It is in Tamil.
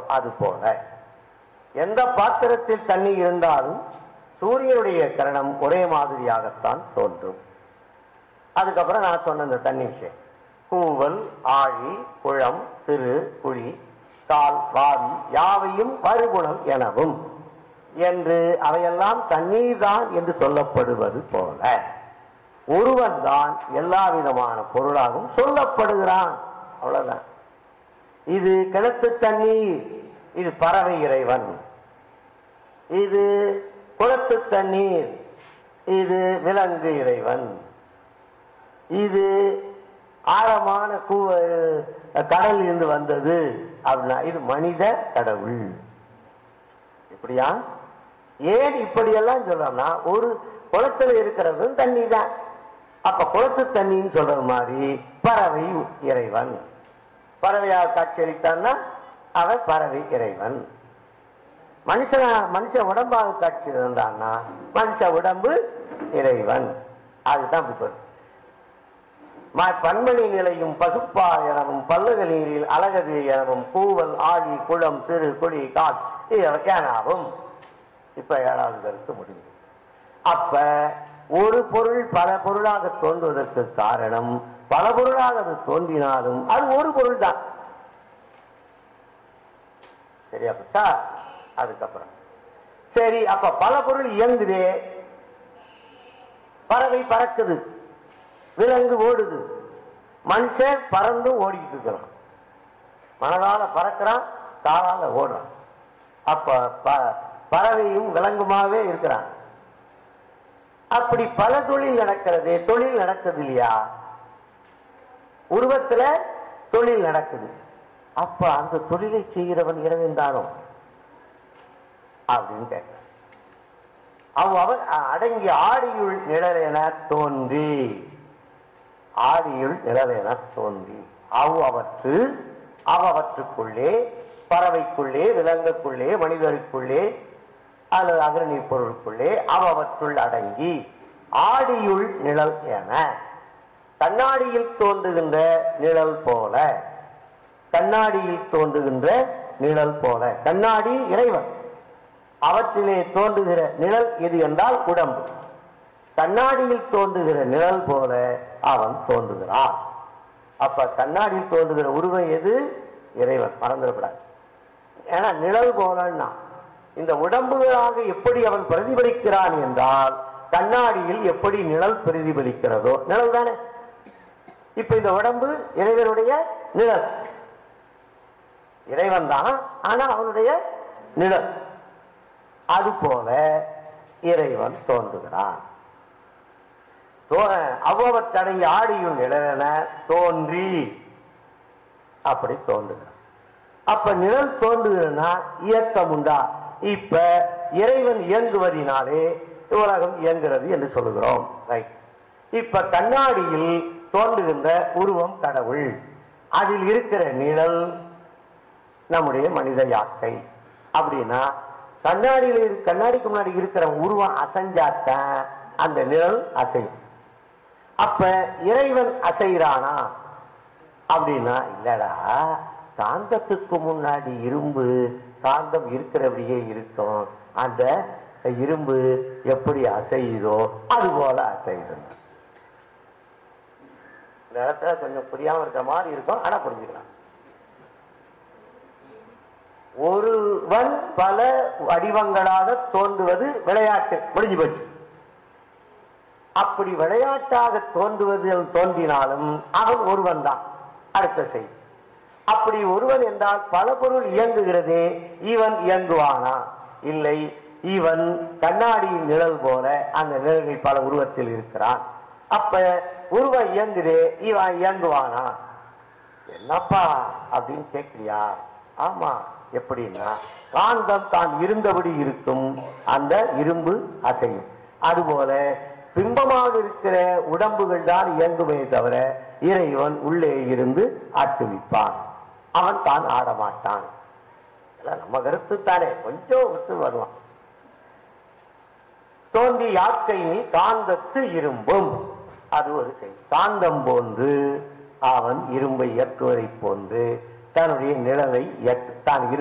அது போல எந்த பாத்திரத்தில் தண்ணி இருந்தாலும் சூரியனுடைய கிரணம் ஒரே மாதிரியாகத்தான் தோன்றும் அதுக்கப்புறம் நான் சொன்ன இந்த தண்ணி விஷயம் கூவல் ஆழி குளம் சிறு குழி கால் வாவி யாவையும் வருகுணம் எனவும் என்று அவையெல்லாம் தண்ணீர் தான் என்று சொல்லப்படுவது போல ஒருவன் தான் எல்லா விதமான பொருளாகவும் சொல்லப்படுகிறான் அவ்வளவுதான் இது கிணத்து தண்ணீர் இது பறவை இறைவன் இது குளத்து தண்ணீர் இது விலங்கு இறைவன் இது ஆழமான கூ கடல் இருந்து வந்தது அப்படின்னா இது மனித கடவுள் இப்படியா ஏன் இப்படியெல்லாம் சொல்றோம்னா ஒரு குளத்துல இருக்கிறதும் தண்ணி தான் அப்ப குளத்து தண்ணின்னு சொல்றது மாதிரி பறவை இறைவன் பறவையாக காட்சியளித்தான்னா அவன் பறவை இறைவன் மனுஷன மனுஷ உடம்பாக காட்சி இருந்தான்னா மனுஷ உடம்பு இறைவன் அதுதான் இப்படி வருது. ம- பன்மணி நிலையும் பசுப்பால் எனவும் பல்லுக நீரில் அழகது எனவும் கூவல் ஆழி குளம் சிறு குழி கால் ஏனாவும் இப்ப ஏழாவது கருத்து முடிவு அப்ப ஒரு பொருள் பல பொருளாக தோன்றுவதற்கு காரணம் பல பொருளாக அது தோன்றினாலும் அது ஒரு பொருள் தான் சரியா போச்சா அதுக்கப்புறம் சரி அப்ப பல பொருள் இயங்குதே பறவை பறக்குது விலங்கு ஓடுது மனுஷன் பறந்தும் ஓடிக்கிட்டு இருக்கிறான் மனதால பறக்கிறான் காலால ஓடுறான் அப்ப ப- பறவையும் விலங்குமாவே இருக்கிறான் அப்படி பல தொழில் நடக்கிறது தொழில் நடக்குது இல்லையா உருவத்துல தொழில் நடக்குது அப்ப அந்த தொழிலை செய்கிறவன் இறைவன் தானோ அப்படின்னு கேட்கிறான் அவ் அவர் அடங்கி ஆடியுள் நிழலென தோன்றி ஆடியுள் நிழலென தோன்றி அவ் அவற்று அவற்றுக்குள்ளே பறவைக்குள்ளே விலங்குக்குள்ளே மனிதருக்குள்ளே அல்லது அகரணி பொருளுக்குள்ளே அவற்றுள் அடங்கி ஆடியுள் நிழல் என கண்ணாடியில் தோன்றுகின்ற நிழல் போல கண்ணாடியில் தோன்றுகின்ற நிழல் போல கண்ணாடி இறைவன் அவற்றிலே தோன்றுகிற நிழல் எது என்றால் உடம்பு கண்ணாடியில் தோன்றுகிற நிழல் போல அவன் தோன்றுகிறான் அப்ப கண்ணாடியில் தோன்றுகிற உருவம் எது இறைவன் மறந்துடக்கூடாது ஏன்னா நிழல் போலன்னா இந்த உடம்புகளாக எப்படி அவன் பிரதிபலிக்கிறான் என்றால் கண்ணாடியில் எப்படி நிழல் பிரதிபலிக்கிறதோ நிழல் தானே இப்ப இந்த உடம்பு இறைவனுடைய நிழல் இறைவன் தான் ஆனா அவனுடைய நிழல் அதுபோல இறைவன் தோன்றுகிறான் அவ்வளவற்றடை ஆடியும் நிழலென தோன்றி அப்படி தோன்றுகிறான் அப்ப நிழல் தோன்றுகிறதுனா இயக்கம் உண்டா இப்ப இறைவன் இயங்குவதினாலே உலகம் இயங்குகிறது என்று சொல்லுகிறோம் ரைட் இப்ப கண்ணாடியில் தோன்றுகின்ற உருவம் கடவுள் அதில் இருக்கிற நிழல் நம்முடைய மனித யாக்கை அப்படின்னா கண்ணாடியில் இரு- கண்ணாடிக்கு முன்னாடி இருக்கிற உருவம் அசைஞ்சாத்தான் அந்த நிழல் அசையும் அப்ப இறைவன் அசைகிறானா அப்படின்னா இல்லடா காந்தத்துக்கு முன்னாடி இரும்பு காந்தம் இருக்கிறபடியே இருக்கும் அந்த இரும்பு எப்படி அசையுதோ அது போல அசையுது இந்த இடத்துல கொஞ்சம் புரியாம இருக்கிற மாதிரி இருக்கும் ஆனா புரிஞ்சுக்கலாம் ஒருவன் பல வடிவங்களாக தோன்றுவது விளையாட்டு முடிஞ்சு போச்சு அப்படி விளையாட்டாக தோன்றுவது தோன்றினாலும் அவன் ஒருவன் தான் அடுத்த செய்தி அப்படி ஒருவன் என்றால் பல பொருள் இயங்குகிறதே இவன் இயங்குவானா இல்லை இவன் கண்ணாடியின் நிழல் போல அந்த நிழல்கள் பல உருவத்தில் இருக்கிறான் அப்ப உருவம் இயங்குதே இவன் இயங்குவானா என்னப்பா அப்படின்னு கேட்கிறியா ஆமா எப்படின்னா காந்தம் தான் இருந்தபடி இருக்கும் அந்த இரும்பு அசையும் அதுபோல பிம்பமாக இருக்கிற உடம்புகள் தான் இயங்குமே தவிர இறைவன் உள்ளே இருந்து ஆட்டுவிப்பான் அவன் தான் ஆடமாட்டான் இதெல்லாம் நம்ம கருத்து தானே கொஞ்சம் விட்டு வருவான் தோன்றி யாக்கையில் காந்தத்து இரும்பும் அது ஒரு செய்தி காந்தம் போன்று அவன் இரும்பை இயக்குவதைப் போன்று தன்னுடைய நிழலை இயக்கு- தான் இரு